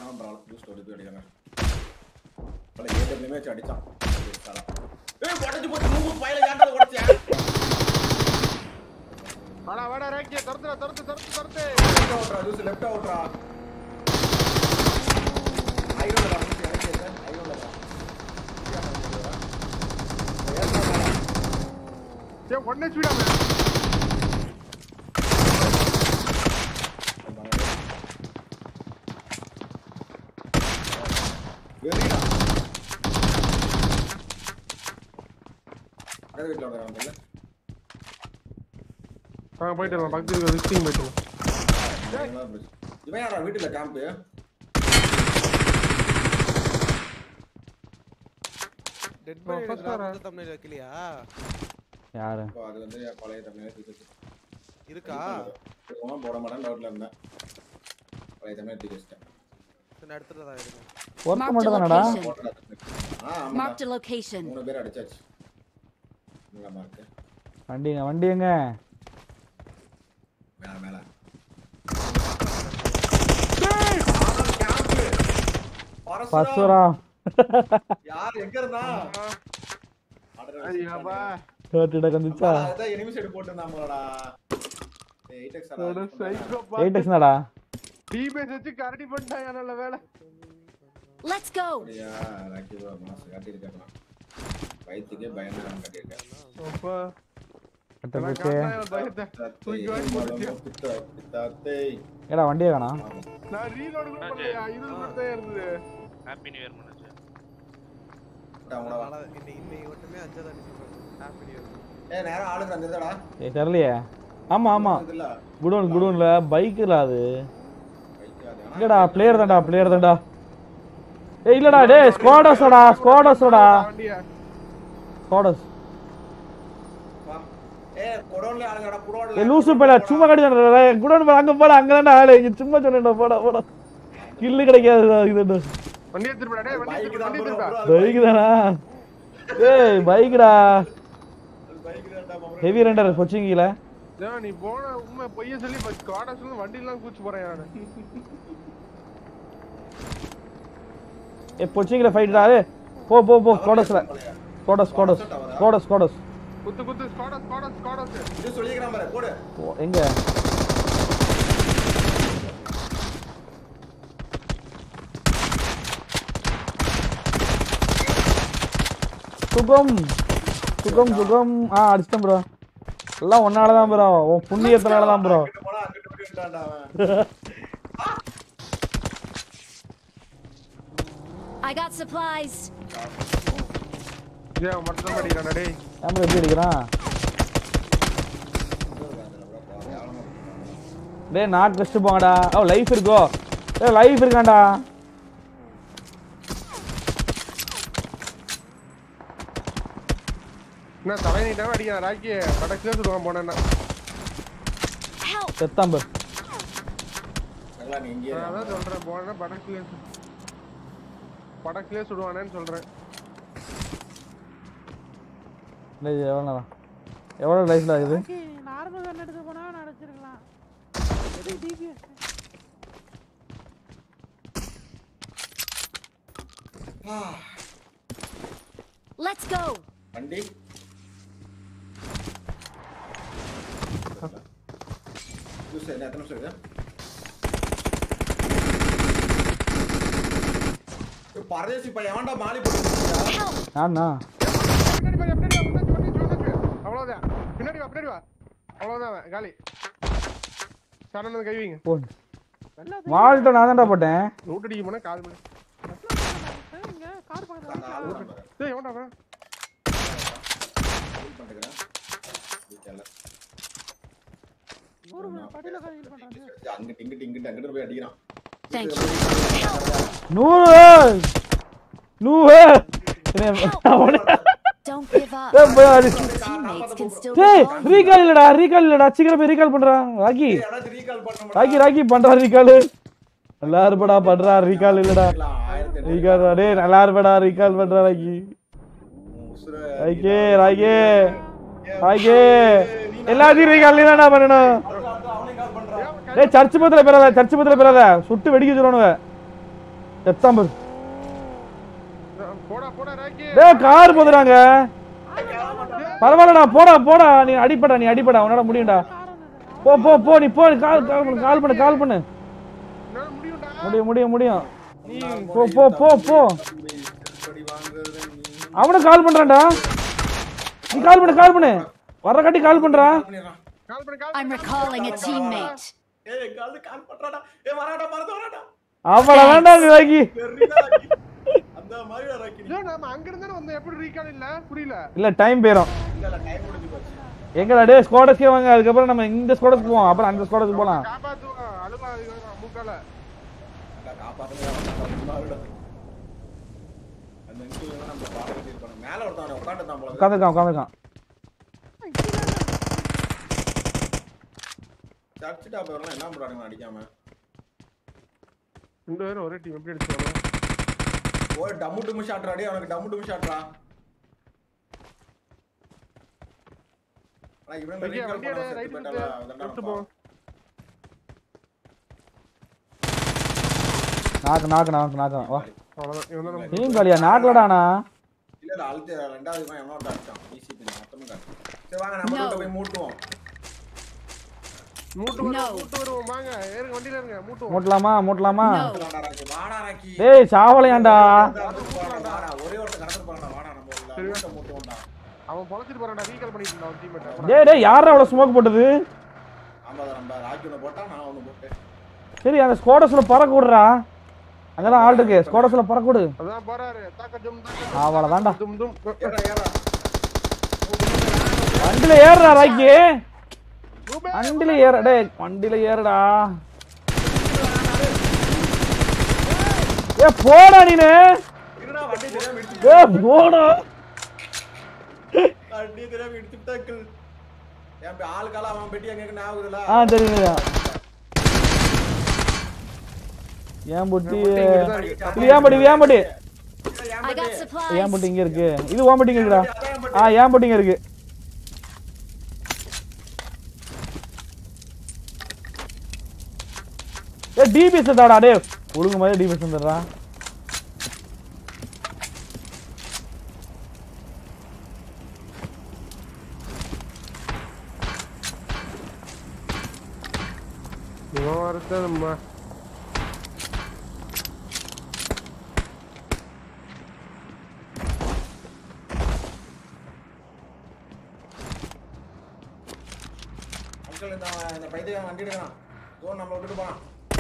அடிச்சாலும் பரவாயில்ல பூஸ்ட் ஓடி போய் அடிக்கிறாங்க பல ஏடபிள்யூமே வச்சு அடிச்சான் ஏய் உடஞ்சு போச்சு மூணு பையில ஏன்டா உடச்சே வாடா வாடா ராக்கி தரத்துடா தரத்து தரத்து தரத்து லெஃப்ட் அவுட்ரா ஜூஸ் லெஃப்ட் அவுட்ரா ஐரோலடா முடிச்சு எனக்கு இல்ல ஐரோலடா ஏ ஒன்னே ஸ்பீடா வெறிடா பக்கத்து வீட்டில் வந்தாங்க ஆ போயிட்டு வரலாம் பக்கத்துல ரிஸ்டிங் போயிட்டு வரலாம். இவன் யாரா வீட்டுல கேம்ப் டெட் ஆ, first பாடி வரா. தமிழ் வைக்கலையா யாரு அது வந்து பழைய தமிழ் தூக்கி இருக்கா போனா போட மாட்டேன் டவுட்ல இருந்தேன் பழைய தமிழ் தூக்கி வச்சிட்டேன் சரி, நான் எடுத்துட்டு தான் இருக்கேன் ஒர்க் Marked a மட்டும் தானடா location. போட்டடா. ஆ ஆமா Marked a location. மூணு பேர் அடிச்சாச்சு இங்கமா இருக்கு வண்டிங்க வண்டி எங்க மேல மேல பசுரா யார் எங்க இருந்தா ஐயாப்பா கேட்டுட கந்துச்சா அதான் எனிமி சைடு போட்டுருந்தாங்களடா எயிட் எக்ஸ் ஒரு சைக்கோ எயிட் எக்ஸ்னாடா டிபிஎஸ் வச்சு கரடி பண்ணிட்டாங்க நல்ல வேலை Let's go. அப்படியா ராக்கி ப்ரோ மாசு காட்டியிருக்கேன் வயிற்றுக்கே பயந்து நான் கட்டியிருக்கேன் அப்பா கட்ட நான் போச்சு காட்டினா பயத்தை தூக்கி வாங்கி போட்டுச்சு தாத்தை ஏடா வண்டியே காணோம் நான் ரீலோடு கூட பண்ணலையா இருபது மட்டும் தான் இருந்தது ஹாப்பி நியூ இயர் மனோஜ் அவங்கள அவ்வளோ இன்னைக்கு இன்னைக்கு மட்டுமே அஞ்சாவது அடிச்சு ஹாப்பி நியூ ஏ நேரா ஆளுக்கு வந்துருதாடா ஏ தெரியலையே ஆமா ஆமா இல்ல குடோன் குடோன்ல பைக்குல அது வைக்காது இல்லடா பிளேயர் தான்டா பிளேயர் தான்டா ஏய் இல்லடா டேய் ஸ்குவாடஸோடா ஸ்குவாடஸோடா வண்டியா ஸ்குவாடஸ் ஏ குடோன்ல ஆளுங்கடா குடோன்ல ஏய் லூசு பையல சும்மா கடி குடோன் போல அங்க போல அங்க தான்டா ஆளு இங்க சும்மா சொன்னேன்டா போடா போடா கில்லு கிடைக்காது இது வண்டியை திருப்படா டேய் வண்டியை பைக் திருப்பி தான் வண்டியை bro, திருப்பா bro, அது பைக் தானா ஏய் பைக்டா பைக் தான்டா bro. ஹெவி ரெண்டர் கொச்சிங்கில ஏன் நீ போன உண்மை பொய்ய சொல்லி காடா சொல்லி வண்டியெல்லாம் கூச்சு போறேன் நானு ஏ கொச்சிங்கில ஃபைட்டா ஏய் போ போ போ ஸ்குவாடஸ்ல ஸ்குவாடஸ் ஸ்குவாடஸ் ஸ்குவாடஸ் ஸ்குவாடஸ் குத்து குத்து ஸ்காடா ஸ்காடா ஸ்காடா இது சொல்லிக்கிறான் பாரு போடு எங்க சுகம் சுகம் சுகம் ஆ அடிச்சிட்டேன் ப்ரோ எல்லாம் ஒன்னால தான் ப்ரோ உன் புண்ணியத்தினால தான் ப்ரோ அங்கிட்டு போனா அங்கிட்டு போய் விட்டான்டா அவன் I got supplies. ஏன் மட்டும் தான் படிக்கிறான் டேய் கேமரா எப்படி அடிக்கிறான் டேய் நாக் கஷ்டு போங்கடா ஓ லைஃப் இருக்கோ ஏ லைஃப் இருக்கான்டா என்ன தலை நீட்டாம அடிக்கிறான் ராக்கி கடைசியா சொல்லுவான் போனேன்னா Help. செத்தாம்பர் நல்லா நீ இங்கேயே நான் அதான் சொல்றேன் போனா படக்குலயே படக்குலயே சுடுவானேன்னு சொல்றேன் டேய் எவ்வளோ நேரம் எவ்வளோ லைஃப்ல ஆகுது நார்மல் கன் எடுத்து போனா அடைச்சிருக்கலாம் எது டிபிஎஸ் Let's go. வண்டி ஜூஸ் என்ன எத்தனை நிமிஷம் இருக்கு ஏய், பரதேசி பையன் எவன்டா மாலி போட்டு Help. நானா பின்னாடி பாரு, பின்னாடி வா, பின்னாடி, பின்னாடி, பின்னாடி. அவ்வளவுதான் பின்னாடி வா பின்னாடி வா அவ்வளவுதான் அவன், காலி சரண் வந்து கை வைங்க போ மால்ட்ட நான் தான்டா போட்டேன் ரூட் அடிக்க போனா கால் மணி இங்க கார் பக்கத்துல டேய் எவன்டா அவன் பண்ணிக்கிறேன் வீட்டால. நூறு படியில ஹீல் பண்றாங்க அங்கிட்டு இங்கிட்டு இங்கிட்டு அங்கிட்டு போய் அடிக்கிறான் Thank you. நூறு நூறு என்னைய- அவனை- Don't give up. ஏய், போய் அடி. Teammates can still டேய் be on. ரீகால் இல்லடா ரீகால் இல்லடா சீக்கிரம் போய் ரீகால் பண்றான் ராக்கி யாராச்சும் recall பண்ண முடியுமா? ராக்கி ராக்கி பண்றா ரீகால் நல்லா இருப்படா பண்றா ரீகால் இல்லடா ஆயிரத்தி எண்ணூறு ரீகால் டேய் நல்லா இருப்படா ரீகால் பண்றா ராக்கி உசுர ராக்கி ராக்கி ராக்கி எல்லாத்தையும் ரீகால் நீ தான்டா பண்ணணும் அவனையும் கால் பண்றான் டேய் சர்ச் பத்தில பெறாத சர்ச் பத்தில பெறாத சுட்டு வெடிக்க சொல்லுவானுங்க எத்தாம்பர் போடா போடா ராக்கி டேய் கார் போதுறாங்க பரவாயில்லடா போடா போடா நீ அடிப்படா நீ அடிப்படா உன்னால முடியும்டா போ போ போ நீ போ கால் கால் பண்ணு கால் பண்ணு கால் பண்ணு என்னால முடியும்டா முடியும் முடியும் முடியும் நீ போ போ போ போ செருப்படி வாங்குறது நீ அவனும் கால் பண்றான்டா நீ கால் பண்ணு கால் பண்ணு வர்ற காட்டி கால் பண்றான் பண்ணிடுறான் கால் பண்ணி கால் I'm recalling a teammate. ஏய் கால் கால் பண்றாடா ஏய் வராடா மறந்து வராடா அவள வேண்டாம் ராக்கி வெறிடா ராக்கி. அந்த மாதிரி ராக்கி இல்ல நம்ம அங்க இருந்தா வந்து எப்படி ரீகால் இல்ல புரியல இல்ல டைம் போயிடும் இல்ல இல்ல டைம் முடிஞ்சு போச்சு எங்கடா டே ஸ்குவாடஸ்க்கே வாங்க அதுக்கப்புறம் நம்ம இந்த ஸ்குவாடஸ்க்கு போவோம் அப்புறம் அந்த ஸ்குவாடஸ்க்கு போலாம் காப்பாத்துவோம் அழுவா மூக்கால இல்ல காப்பாத்தவே வேண்டாம், சும்மா விடு. அந்த இன்டர்வியூ வேணா நம்ம பாத்துக்கிட்டு இருக்கணும் மேல ஒருத்தன் உட்காந்துட்டான் போல இருக்கு. உட்காந்துருக்கான் உட்காந்துருக்கான் சர்ச் டாப் வரலாம் என்ன பண்றானுங்க அடிக்காம ரெண்டு பேரும் ஒரே டீம் எப்படி அடிச்சாங்க ஓ டம்மு டும்மு ஷாட்ரா டேய் அவனுக்கு டம்மு டும்மு ஷாட்ரா ஆனா இவன் வண்டி recall வண்டி பண்ணா ரைட் செத்து சுத்து போயிட்டான்டா, அதான்டா லெஃப்ட் நான் போ பாவம். நாக்கு நாக்கு நாக்கு நாக்கு வா அவ்வளவுதான் இவன் தான் நம்ம டீம் காலியா நாக்கலடாண்ணா இல்ல இல்ல அழுத்து ரெண்டாவது இவன் எவனோ ஒருத்தன் அடிச்சான் டிசிபி மொத்தமும் காட்டு சரி வாங்க நம்ம கிட்ட போய் மூட்டுவோம் மூட்டு வருவோம் No. மூட்டு வருவோம் வாங்க ஏறுங்க வண்டியில இருங்க மூட்டுவோம் மூட்டலாமா மூட்டலாமா No. வாடா ராக்கி வாடா ராக்கி டேய் சாவலையாண்டா வாடா ஒரே ஒருத்தன் கடந்து போறான்டா வாடா நம்ம உள்ள மூட்டை மூட்டுவோம்டா அவன் பொழைச்சிட்டு போறான்டா ரீகால் பண்ணிட்டு இருந்தான் அவன் டீம்மேட் டேய் டேய் யாரா அவ்வளவு ஸ்மோக் போட்டது ஆமா நம்ம ராக்கி ஒன்று போட்டா நான் ஒன்று போட்டேன் சரி அந்த ஸ்குவாடஸ்ல பறக்க விடுறா அங்கதான் ஆள் இருக்கு ஸ்குவாடஸ்ல பறக்க விடு அதான் போறாரு தாக்க ஜும் தாக்க அவ்வளவுதான்டா தும் தும் ஏறா ஏறா வண்டியில ஏறுடா ராக்கி வண்டியில ஏற டேய் வண்டியில ஏறுடா ஏ போடா நீனு இருடா வண்டி தெரியாம இடிச்சு ஏ போடா வண்டி தெரியாம இடிச்சு விட்டாக்கள் என் பே- ஆள் கால அவன் பெட்டி எங்க ஞாபகம் ஆ தெரியுங்க ஏன் புட்டி இது ஏன் பட்டி இது ஏன் பட்டி I got ஏன் supplies. பட்டி இங்க இருக்கு இது ஓன் பட்டி இங்க இருக்குடா ஆ ஏன் பட்டி இங்க இருக்கு ஏ டிபிஎஸ் தாடா டே ஒழுங்கு மாதிரி டிபிஎஸ் வந்துடுறா இவன் வரது நம்ம அங்கிள் இந்த இந்த பைத்தியம் வண்டி எடுக்கலாம் தோ நம்ம விட்டுட்டு போலாம்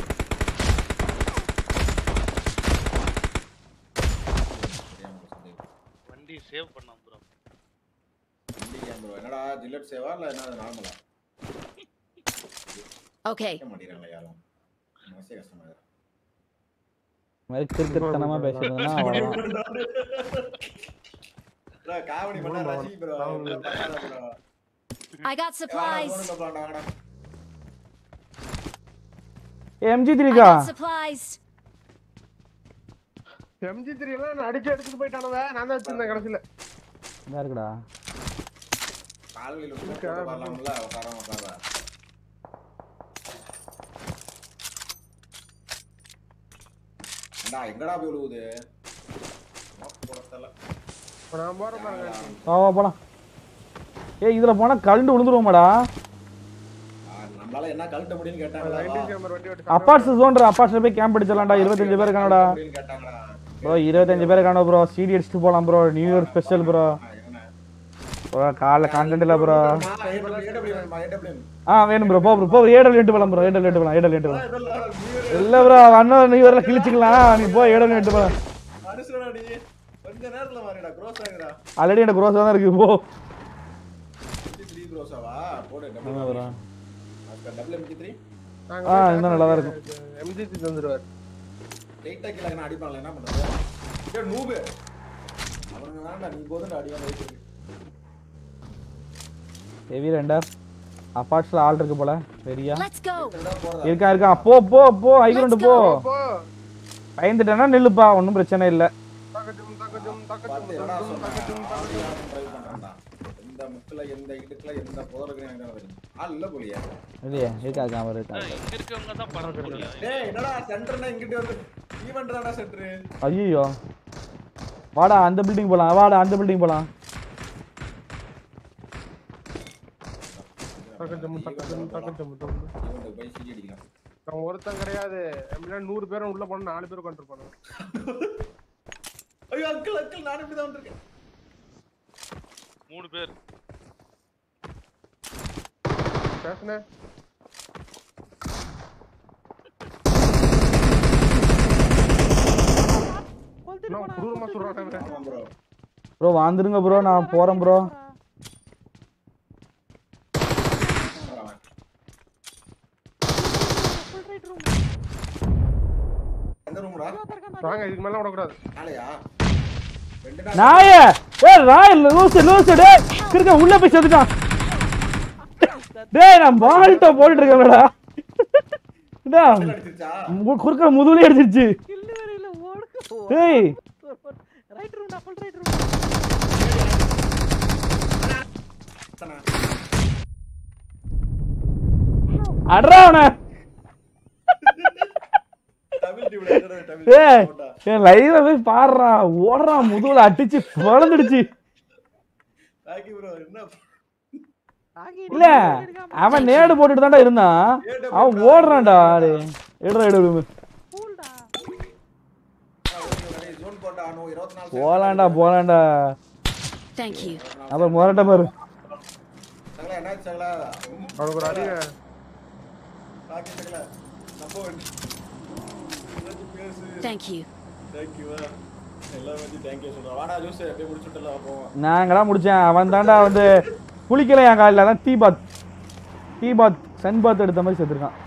வண்டி சேவ் பண்ணோம் ப்ரோ வண்டி ஏன் bro? என்னடா ஜில்லட் சேவா இல்ல என்ன நார்மலா Okay. கேட்க மாட்டேங்கிறாங்களா யாரும் மனசே கஷ்டமா இருக்கு இந்த மாதிரி கிறுக்கித்தனமா பேசுறதுன்னா அவ்வளவுதான் bro, காமெடி பண்ணா ரசி bro bro I got supplies. A MG I த்ரீக்கா got supplies. எம்ஜி த்ரீ எல்லாம் நான் அடிச்சு எடுத்துட்டு போயிட்டானவ நான் தான் வச்சிருந்தேன் கடைசியில இதா இருக்குடா காலையில் விட்டு வரலாம்ல உட்கார உட்கார ஏண்டா எங்கடா போய் விழுவுது போடத்தல இப்ப நான் போற பாருங்க வா வா போலாம் ஏய் இதுல போனா கழுண்டு விழுந்துருவோமாடா நம்மளால என்ன கழட்ட முடியும்னு கேட்டாங்களா நைன்டீன் கேமர் வண்டி ஓட்டி அப்பார்ட்ஸ் ஜோன்ற அப்பார்ட்ஸ்ல போய் கேம்ப் அடிச்சிடலாம்டா இருபத்தஞ்சு பேர் இருக்கானடா முடியும்னு கேட்டாங்களா ப்ரோ இருபத்தஞ்சு பேர் இருக்கானோ ப்ரோ சிடி அடிச்சுட்டு போலாம் bro new year special bro bro காலைல கான்டென்ட் இல்ல ப்ரோ ஆ வேணும் ப்ரோ போ ப்ரோ போ ஏடல் எட்டு போலாம் ப்ரோ ஏடல் எட்டு போலாம் ஏடல் எட்டு போலாம் இல்ல ப்ரோ அண்ணன் நியூ இயர்ல கிழிச்சுக்கலாம் நீ போ ஏடல் எட்டு போலாம் கொஞ்ச நேரத்துல மாறிடா க்ரோஸ் ஆகுடா ஆல்ரெடி எனக்கு க்ரோஸ் தான் இருக்கு போ த்ரீ க்ரோஸாவா போடு ஆமா ப்ரோ டபுள் எம்ஜி த்ரீ ஆ இன்னும் நல்லா தான் இருக்கும் எம்ஜி த்ரீ தந்துருவார் லைட்டா கீழே நான் அடிப்பான்ல என்ன பண்றது ஏய் நூபு அவனுங்க வேண்டாம் நீ போதும் அடிவாங்க வைக்கிறது ஹெவி ரெண்டா அப்பார்ட்ஸ்ல ஆள் இருக்கு போல பெரியா Let's go. போறதா இருக்கா இருக்கா போ போ போ ஐக்ரௌண்ட் போ போ பயந்துட்டேன்னா நில்லுப்பா ஒன்றும் பிரச்சனை இல்லை தாக்க ஜும் தாக்க ஜும் தாக்க பார்த்து ஜும் என்னடா தாக்க ஜும் தாக்க ஜும் சொல்றேன் ஆடி ஆடி ட்ரை பண்றான்டா எந்த முக்குல எந்த இடுக்குல எந்த புதருக்கு எனக்கு தான் தெரியும் ஆள் இல்ல போலியா இல்லையா இருக்கா கேமரா இருக்கா அஹ் இங்க இருக்கவங்க தான் பறக்க முடியும் டேய் என்னடா சென்டர்னா இங்கிட்டு வந்து ஈவென்ட் தானடா சென்டர் ஐயோ வாடா அந்த பில்டிங் போலாம் வாடா அந்த பில்டிங் போலாம் டக்கு ஜம்மு, டக்கு ஜம்மு, டக்கு ஜம்மு, ஜம்மு. ஈவென்ட் போய் சீ அடிக்கலாம் அவன் ஒருத்தன் கிடையாது எப்படின்னா நூறு பேரும் உள்ள போனா நாலு பேர் உட்காந்துருப்பானு ஐயோ அங்கிள் அங்கிள் நான் இப்படி தான் வந்திருக்கேன் மூணு பேர் பேசுனே கொளுத்திட்டு என்ன போனா, குரூரமா கொளுத்திட்டு சொல்றானே போனா. இவன். ஆமா ப்ரோ ப்ரோ வந்துருங்க ப்ரோ நான் போறேன் ப்ரோ Full right room. எந்த ரூம்டா ஒருத்தன் வாங்க இதுக்கு மேல விடக்கூடாது நாளையா ரெண்டு நாள் நாய ஏ ராய் லூசு லூசு டேய் கிறுக்க உள்ள போய் செத்துட்டான் டேய் நான் பால்ட்ட போட்டுட்டு இருக்கேன்டா டேய் அடிச்சிருச்சா குறுக்க முதுகுல அடிச்சிருச்சு கில்லு வேற இல்ல, ஓடுங்க. டேய் Right room டா, full right room. அட்ரா அவன தமிழ் டிவில என்னடா தமிழ் ஏய் போட்டா. என் லைவ்ல போய் பாடுறா ஓடுறான் முதுகுல அடிச்சு வளர்ந்துடுச்சு ராக்கி ப்ரோ என்ன ஆகி இல்ல அவன் நேடு போட்டுட்டு தான்டா இருந்தான் அவன் ஓடுறான்டா டேய் எடுறா எடு Cool டா. ஜோன் போட்டா அனு 24 போலாம்டா போலாம்டா Thank you. அப்புறம் முரட்ட பாரு சகல என்ன சகல அவனுக்கு ஒரு அடி ராக்கி சகல நம்ப வேண்டி பேசு Thank you. தேங்க் யூ எல்லாம் வந்து தேங்க் யூ சொல்றேன் வாடா ஜூஸ் அப்படியே முடிச்சுட்டல போவோம் நாங்களாம் முடிச்சேன் அவன் தான்டா வந்து குளிக்கல என் காலில் அதான் tea bath tea bath sun bath எடுத்த மாதிரி செத்துருக்கான்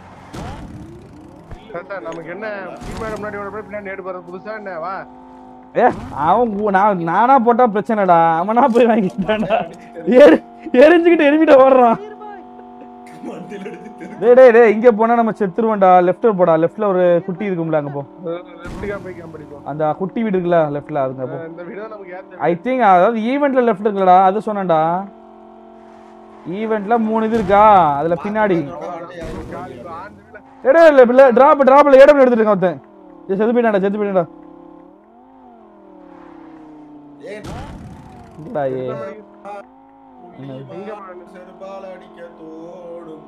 சார் நமக்கு என்ன டீம் முன்னாடி ஓட போய் பின்னாடி நேடு போறது புதுசா என்ன வா ஏ அவன் கு- நான் நானா போட்டா பிரச்சனைடா அவனா போய் வாங்கிட்டான்டா எரி எரிஞ்சுக்கிட்டு எரிமிட்ட ஓடுறான் மண்டில அடிச்சு தெரு டேய் டேய் டேய் இங்க போனா நம்ம செத்துருவோம்டா லெஃப்ட்ல போடா லெஃப்ட்ல ஒரு குட்டி இருக்கும்ல அங்க போ லெஃப்ட் கேம் போய் கேம் படிப்போம் அந்த குட்டி வீடு இருக்குல்ல லெஃப்ட்ல அதுங்க போ இந்த வீடியோ நமக்கு ஏத்த ஐ திங்க் அதாவது ஈவெண்ட்ல லெஃப்ட் இருக்குல்லடா அது சொன்னேன்டா ஈவெண்ட்ல மூணு இது இருக்கா அதுல பின்னாடி காலி இப்ப ஆண்டு வீடுல எடே இல்ல இல்ல டிராப் டிராப்ல ஏடம் எடுத்துட்டு இருக்கான் ஒருத்தன் ஏய், செத்து போயிட்டான்டா செத்து போயிட்டான்டா ஏன் இல்லடா ஏ இங்க செருபால அடிக்க தோடும்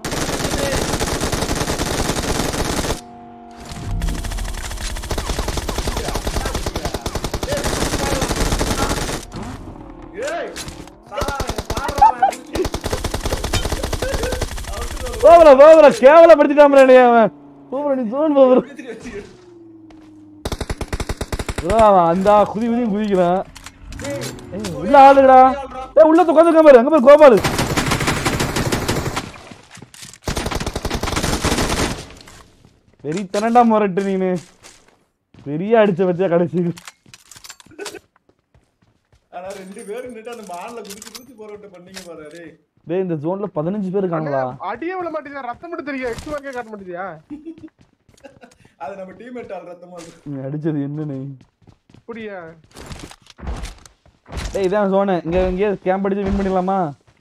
ஏய் சார் சார் போவல போவல கேவலப்படுத்திட்டான் நீ அவன் போவல நீ ஜோன் போவல bro, அவன் அந்த குதி குதி குதிக்கிறான் ஏய், உள்ள ஆளுடா ஏய் உள்ள உட்காந்துருக்க பாரு அங்க பாரு கோபால் பெரிய தனண்டா முரட்டு நீனு பெரிய அடிச்ச வச்சா கடைசி ஆனா ரெண்டு பேரும் நின்று அந்த மான்ல குதிச்சு குதிச்சு போறவட்ட பண்ணீங்க பாரு டேய் டேய் இந்த ஜோன்ல பதினஞ்சு பேர் இருக்காங்களா அடியே விட மாட்டேங்குது ரத்தம் மட்டும் தெரியும் எக்ஸ் மார்க்கே காட்ட மாட்டேதியா அது நம்ம டீம்மேட் ஆள் ரத்தமா இருக்கு நீ அடிச்சது என்னன்னு புடியா டேய் இதான் ஜோனு இங்க இங்கே கேம்ப் அடிச்சு வின் பண்ணிடலாமா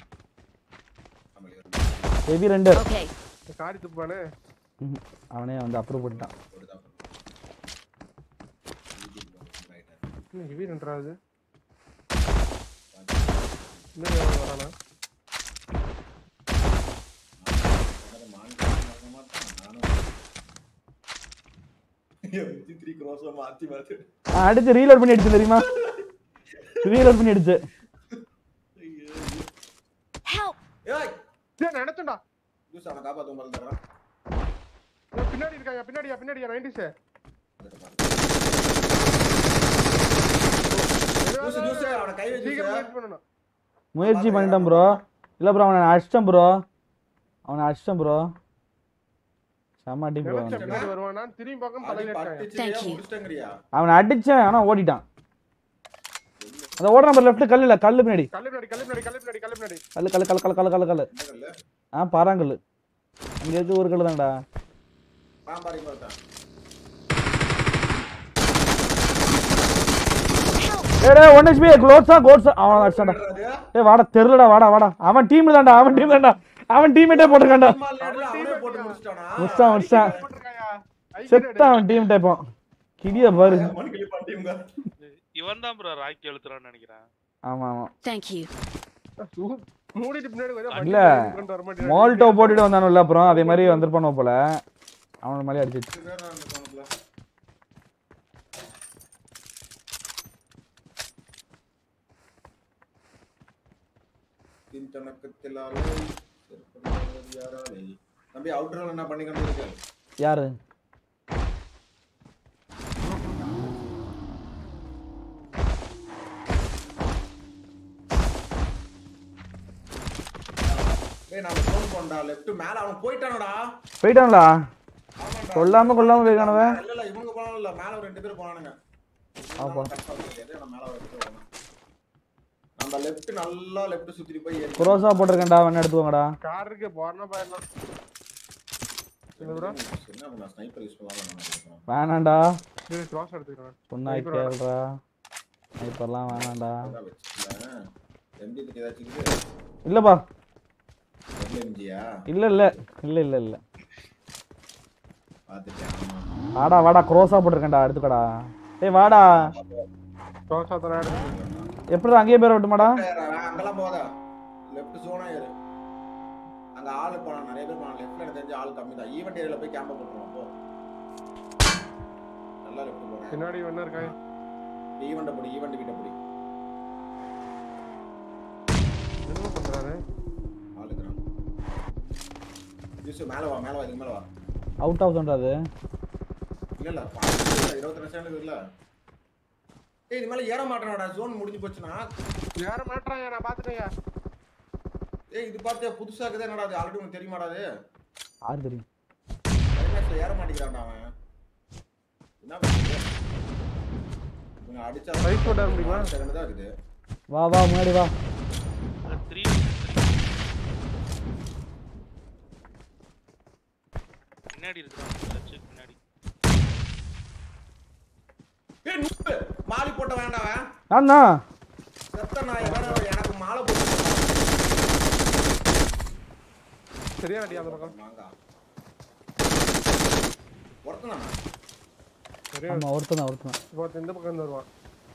ஹெவி ரெண்டர் Okay. காரி துப்பானு அவனே வந்து அப்ரூவ் பண்ணிட்டான் ஹெவி ரெண்டாவது இன்னும் எவன் வரானா த்ரீ க்ரோஸா மாத்தி மாத்தி நான் அடிச்சு ரீலோட் பண்ணி அடிச்சு தெரியுமா ரீலோட் பண்ணி அடிச்சு Help! ஏய் டேய் நான் நினைச்சேன்டா ஜூஸ் அவனை காப்பாத்த மாதிரி தரான் டேய், பின்னாடி இருக்காங்க பின்னாடியா பின்னாடியா நைன்டிஸ் ஜூஸ் ஜூஸ் அவனை கை வச்சு சீக்கிரம் வெயிட் பண்ணணும் முயற்சி பண்ணிட்டேன் ப்ரோ இல்லை ப்ரோ அவனை அடிச்சிட்டேன் ப்ரோ அவனை அடிச்சிட்டேன் ப்ரோ செம்ம அடி ப்ரோ நினைச்சேன் பின்னாடி வருவானா திரும்பி பார்க்க தலையில இருக்காங்க பட்டுச்சு Thank you. முடிச்சிட்டேங்கறியா அவனை அடிச்சேன் ஆனா ஓடிட்டான் அந்த ஓடுற நம்பர் லெஃப்ட் கல்லு இல்ல கல்லு பின்னாடி கல்லு பின்னாடி கல்லு பின்னாடி கல்லு பின்னாடி கல்லு பின்னாடி கல்லு கல்லு கல்லு கல்லு கல்லு கல்லு கல்லு இல்ல ஆ பாறாங்கல்லு அங்க இருக்கு ஒரு கல்லு தான்டா பாம்பாரி பார்த்தா Help! டேய் டேய் ஒன் ஹெச்பி க்ளோட்ஸா கோட்ஸா அவன் அடிச்சான்டா அது டேய் வாடா தெருலடா வாடா வாடா அவன் டீம் தான்டா அவன் டீம் தான்டா அவன் டீம்மேட்டே போட்டிருக்கான்டா சும்மா இல்ல, அவனே போட்டு முடிச்சிட்டானா முடிச்சான் முடிச்சான் போட்டிருக்காயா? ஐ செத்தான் அவன் டீம் டேப்போம் கிடிய பாரு மணிக்கிளி பண்ணிங்க இவன் தான் ப்ரோ ராக்கி எழுத்துறான்னு நினைக்கிறேன் ஆமா ஆமா Thank you. சூ- மூடிட்டு பின்னாடி கொஞ்சம் வண்டி இல்ல கொண்டு வர மாட்டேன் மால்டோ போட்டுட்டு வந்தானுல்ல அப்புறம் அதே மாதிரி வந்திருப்பானோ போல அவன மாதிரி அடிச்சிச்சு தனக்கத்திலாலே செருப்படுவது யாராலே தம்பி அவுட்டர் என்ன பண்ணி கொண்டு இருக்க யாரு டேய் நான் ஃபோன் பண்ணடா லெஃப்ட் மேல அவன் போயிட்டானடா போயிட்டான்டா ஆமாண்டா சொல்லாம கொள்ளாம போயிருக்கானவன் இல்ல இல்ல இவங்க போனாலும் இல்ல மேல ஒரு ரெண்டு பேர் போனானுங்க ஆப்பா. நான் மேல ஒரு ரெண்டு பேர் போனான் நம்ம லெஃப்ட் நல்லா லெஃப்ட் சுத்தி போய் ஏறி குரோசா போட்டிருக்கேன்டா வேணா எடுத்துக்கோங்கடா கார் இருக்கு போறனா போயிடலாம் என்ன bro? என்ன பண்ண ஸ்னைப்பர் யூஸ் பண்ணலாம் நினைக்கிறேன் வேணாண்டா இது கிராஸ் எடுத்துக்கிறேன் சொன்னா கேள்றா இப்பெல்லாம் வேணாம்டா அதான் வச்சுக்கல எம்டி கிட்ட ஏதாச்சும் இருக்குது இல்லப்பா எம்ஜியா இல்ல இல்ல இல்ல இல்ல இல்ல பாத்துட்டேன் ஆமா வாடா வாடா குரோசா போட்டிருக்கேன்டா எடுத்துக்கடா ஏய் வாடா கிராஸ் ஆத்தரா எடுத்து எப்படி அங்கேயே பேர் விட்டுமாடா ஏறு, அங்கெல்லாம் போகாத லெஃப்ட் ஜோனா ஏறு அங்க ஆளு போனா நிறைய பேர் போனா லெஃப்ட்ல எனக்கு தெரிஞ்ச ஆள் கம்மி தான் ஈவென்ட் ஏரியால போய் கேம்ப போட்டுருவோம் போ நல்லா லெஃப்ட் போறேன் பின்னாடி என்ன இருக்காங்க ஈவெண்ட் போடி ஈவெண்ட் கிட்ட போடி என்ன பண்றாரு ஆளுக்குறான் யூசு மேல வா மேல வா இதுக்கு மேல வா அவுட் ஆஃப் அது இல்ல இல்ல பாத்து இருபத்தி ரெண்டு செகண்ட் இல்ல ஏய் இது மேல ஏற மாட்டேனாடா ஜோன் முடிஞ்சு போச்சுன்னா யார மாட்றாங்க நான் பாத்துட்டேங்க ஏய் இது பார்த்தியா புதுசா இருக்குதே என்னடா அது ஆல்ரெடி உனக்கு தெரியுமாடா அது யாரு தெரியும் கிளைமேக்ஸ்ல ஏற மாட்டேங்கிறான்டா அவன் என்ன பண்ணுறது இவனை அடிச்சா Right foot ஆட முடியுமா? செகண்ட் தான் இருக்குது வா வா முன்னாடி வா த்ரீ பின்னாடி இருக்கிறான் லட்சுக்கு பின்னாடி ஏய் நூப்பு மாலி போட்ட வேண்டாம் அவன் அண்ணா செத்த நான் எவன எனக்கு மாலை போட்டு சரியா அடி அந்த பக்கம் மாங்கா ஒருத்தனா சரியா ஆமா ஒருத்தன் தான் ஒருத்தன் இப்போ இந்த பக்கம் இருந்து வருவான்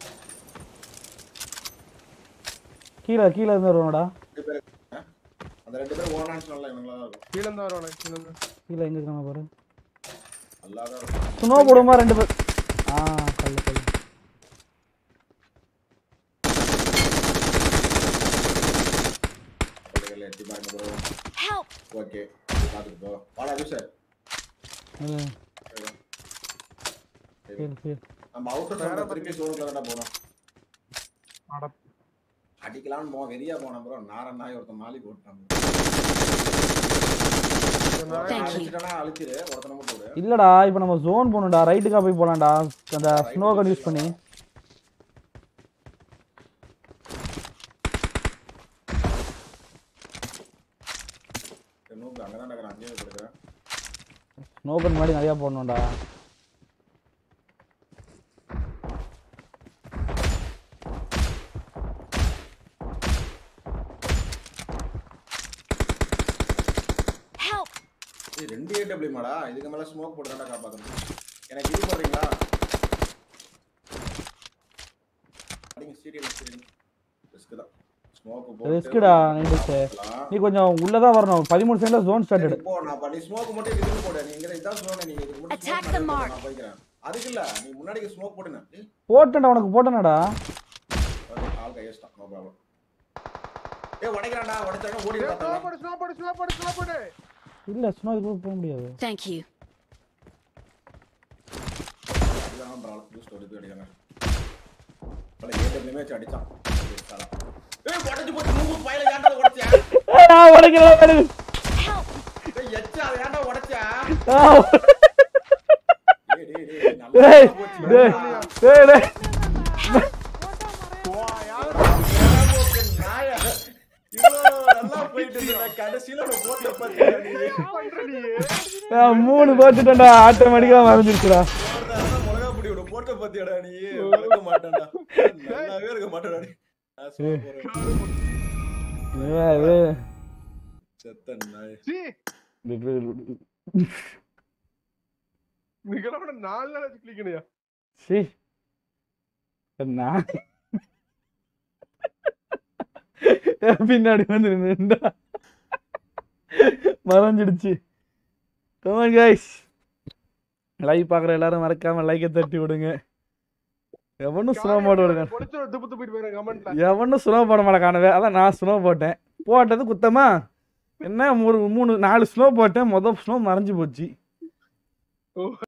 கீழே கீழே இருந்து வருவானடா ரெண்டு பேர் ஆ? அந்த ரெண்டு பேரும் ஓனான்னு சொல்லலாம் இவங்களா தான் இருக்கும் கீழ இருந்து வருவானே கீழ இருந்து கீழே எங்க இருக்கான பாரு நல்லா தான் இருக்கும் ஸ்னோ போடுமா ரெண்டு பேர் ஆ கல்லு கல்லு பிள்ளைகள் எட்டி பாருங்க ப்ரோ Help! ஓகே பார்த்துட்டு போ வாடா சார் இல்ல, கீழே கீழே நம்ம அவுட்டர் சைடு திருப்பி சோனுக்குள்ள தான் போறோம் அட அடிக்கலாம்னு போவோம் வெறியா போனோம் ப்ரோ நாரன் நாய் ஒருத்தன் மாலி போட்டான் Thank you. அழிச்சிட்டானா அழிச்சிரு ஒருத்தனை மட்டும் விடு இல்லடா இப்போ நம்ம ஜோன் போகணும்டா ரைட்டுக்கா போய் போலாம்டா அந்த ஸ்னோ கன் யூஸ் பண்ணி நூறு அங்கே தான் இருக்கிறேன் அங்கேயே கொடுக்குறேன் ஸ்னோ கன் முன்னாடி நிறையா போடணும்டா Help! இது ரெண்டு ஏடபிள்யூ மாடா இதுக்கு மேல ஸ்மோக் போட்டு தான் காப்பாற்றணும் எனக்கு இது போடுறீங்களா அடிங்க சீரியல் சீரியல் ரிஸ்க் தான் ஸ்மோக் ரிஸ்க்குடா நைட்டு நீ கொஞ்சம் உள்ளதா வரணும் பதிமூணு செகண்ட்ல ஜோன் ஸ்டார்டட் போ நான் பண்ணி ஸ்மோக் மட்டும் இதுக்கு போடு நீ இங்க இதான் சொல்லணும் நீ இதுக்கு மட்டும் Attack smoke the நிறைய mark. போடு, நான் போய்க்கிறேன் அதுக்கு இல்ல நீ முன்னாடி ஸ்மோக் போடுன ஏய், போட்டேன்டா உனக்கு போட்டேனடா ஓகே ஆள் கையஸ்டான் நோ ப்ராப்ளம் ஏய் உடைக்கிறான்டா உடைச்சாங்க ஓடி ஸ்னோ பார்த்தா போடு ஸ்னோ போடு ஸ்னோ போடு ஸ்னோ போடு இல்ல ஸ்னோ இதுக்கு போக முடியாது Thank you. இதுதான் ப்ராப்ளம் யூஸ் ஓடி போய் அடிக்கிறாங்க பல ஏடபிள்யூமே வச்சு அடிச்சான் சாலா. ஏய் உடைச்சு போச்சு மூணு பையில ஏன்டா உடைச்சா நான் உடைக்கிறேன் Help! ஏய் எச்சா அதை ஏன்டா உடைச்சா ஆ, டேய் டேய் டேய் நல்லா டேய், போச்சு. டேய், ஏன்டா? டேய், டேய். வா யார் ஏன்டா போச்சு, நாயா? இவ்வளோ நல்லா போயிட்டு இருந்தடா, கடைசியில உன்னை போட்டு பாத்தியா நீ? பண்ற நீ நான் மூணு போட்டுட்டேன்டா ஆட்டோமேட்டிக்கா மறைஞ்சிருச்சுடா ஒருத்தன் மிளகா பொடி விட போட்ட பத்தியாடா நீ இருக்க மாட்டேன்டா நல்லாவே இருக்க மாட்டேடா நீ நான் சும்மா போறேன். இவன் இவன் செத்த நாய் சீ நீங்க கூட நாலு நாள் வச்சு கிளிக்கணையா சீ நான் பின்னாடி வந்து நின்றா மறைஞ்சிடுச்சு கமான் கைஸ் லைவ் பார்க்குற எல்லாரும் மறக்காம லைக்கை தட்டி விடுங்க எவனும் ஸ்னோ போட விடுங்க பொடிச்சு துப்பு துப்பிட்டு போயிருங்க கமெண்ட்ல எவனும் ஸ்னோ போட மாட்டேக்கானவே அதான் நான் ஸ்னோ போட்டேன் போட்டது குத்தமா என்ன ஒரு மூணு நாலு ஸ்னோ போட்டேன் மொதல் ஸ்னோ மறைஞ்சு போச்சு